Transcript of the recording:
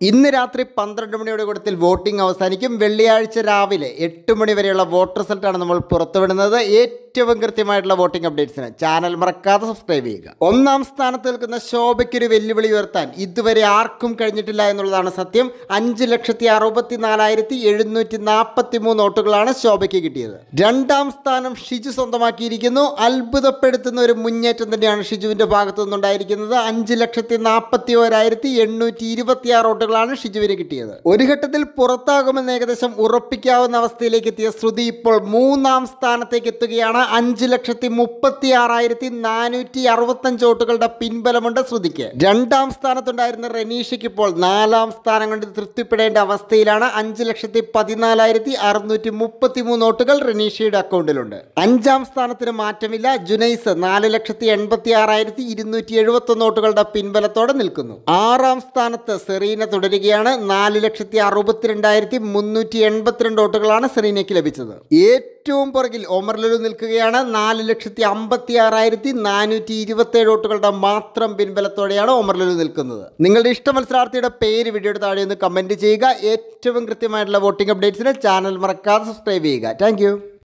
ഇന്ന് രാത്രി പന്ത്രണ്ട് മണിയോടെ കൂടത്തിൽ വോട്ടിംഗ് അവസാനിക്കും വെള്ളിയാഴ്ച രാവിലെ എട്ട് മണി വരെയുള്ള വോട്ട് റിസൾട്ടാണ് നമ്മൾ പുറത്തുവിടുന്നത് ഏറ്റവും കൃത്യമായിട്ടുള്ള വോട്ടിംഗ് അപ്ഡേറ്റ്സിന് ചാനൽ മറക്കാതെ സബ്സ്ക്രൈബ് ചെയ്യുക ഒന്നാം സ്ഥാനത്ത് നിൽക്കുന്ന ശോഭയ്ക്ക് ഒരു വെല്ലുവിളി ഉയർത്താൻ ഇതുവരെ ആർക്കും കഴിഞ്ഞിട്ടില്ല എന്നുള്ളതാണ് സത്യം അഞ്ച് ലക്ഷത്തി അറുപത്തി നാലായിരത്തി എഴുന്നൂറ്റി നാൽപ്പത്തി മൂന്ന് വോട്ടുകളാണ് ശോഭയ്ക്ക് കിട്ടിയത് രണ്ടാം സ്ഥാനം ഷിജു സ്വന്തമാക്കിയിരിക്കുന്നു അത്ഭുതപ്പെടുത്തുന്ന ഒരു മുന്നേറ്റം തന്നെയാണ് ഷിജുവിന്റെ ഭാഗത്തു നിന്നുണ്ടായിരിക്കുന്നത് അഞ്ച് ലക്ഷത്തി നാൽപ്പത്തി ഓരായിരത്തി എണ്ണൂറ്റി ഇരുപത്തി ആറ് വോട്ടുകളാണ് ഷിജുവിന് കിട്ടിയത് ഒരു ഘട്ടത്തിൽ പുറത്താകുമെന്ന് ഏകദേശം ഉറപ്പിക്കാവുന്ന അവസ്ഥയിലേക്ക് എത്തിയ ശ്രുതി ഇപ്പോൾ മൂന്നാം സ്ഥാനത്തേക്ക് എത്തുകയാണ് അഞ്ച് ലക്ഷത്തി മുപ്പത്തി ആറായിരത്തി നാനൂറ്റി അറുപത്തഞ്ച് വോട്ടുകളുടെ പിൻബലമുണ്ട് ശ്രുതിക്ക് രണ്ടാം സ്ഥാനത്തുണ്ടായിരുന്ന റനീഷയ്ക്ക് ഇപ്പോൾ നാലാം സ്ഥാനം കൊണ്ട് തൃപ്തിപ്പെടേണ്ട അവസ്ഥയിലാണ് അഞ്ച് ലക്ഷത്തി പതിനാലായിരത്തി അറുന്നൂറ്റി മുപ്പത്തി മൂന്ന് വോട്ടുകൾ റനീഷയുടെ അക്കൗണ്ടിലുണ്ട് അഞ്ചാം സ്ഥാനത്തിന് മാറ്റമില്ല ജുനൈസ് നാല് ലക്ഷത്തി എൺപത്തി ആറായിരത്തി ഇരുന്നൂറ്റി എഴുപത്തി ഒന്ന് വോട്ടുകളുടെ പിൻബലത്തോടെ നിൽക്കുന്നു ആറാം സ്ഥാനത്ത് സെറീന തുടരുകയാണ് നാല് ലക്ഷത്തി അറുപത്തിരണ്ടായിരത്തി മുന്നൂറ്റി എൺപത്തിരണ്ട് വോട്ടുകളാണ് സെറീനയ്ക്ക് ലഭിച്ചത് ഏറ്റവും പുറകിൽ ഒമർ ലുലു നിൽക്കുകയാണ് നാല് ലക്ഷത്തി അമ്പത്തി ആറായിരത്തി നാനൂറ്റി ഇരുപത്തേഴ് വോട്ടുകളുടെ മാത്രം പിൻബലത്തോടെയാണ് ഒമർ ലുലു നിൽക്കുന്നത് നിങ്ങളുടെ ഇഷ്ട മത്സരാർത്ഥിയുടെ പേര് വീഡിയോയുടെ താഴെ ഒന്ന് കമൻറ്റ് ചെയ്യുക ഏറ്റവും കൃത്യമായിട്ടുള്ള വോട്ടിംഗ് അപ്ഡേറ്റ്സിന് ചാനൽ മറക്കാതെ സബ്സ്ക്രൈബ് ചെയ്യുക താങ്ക്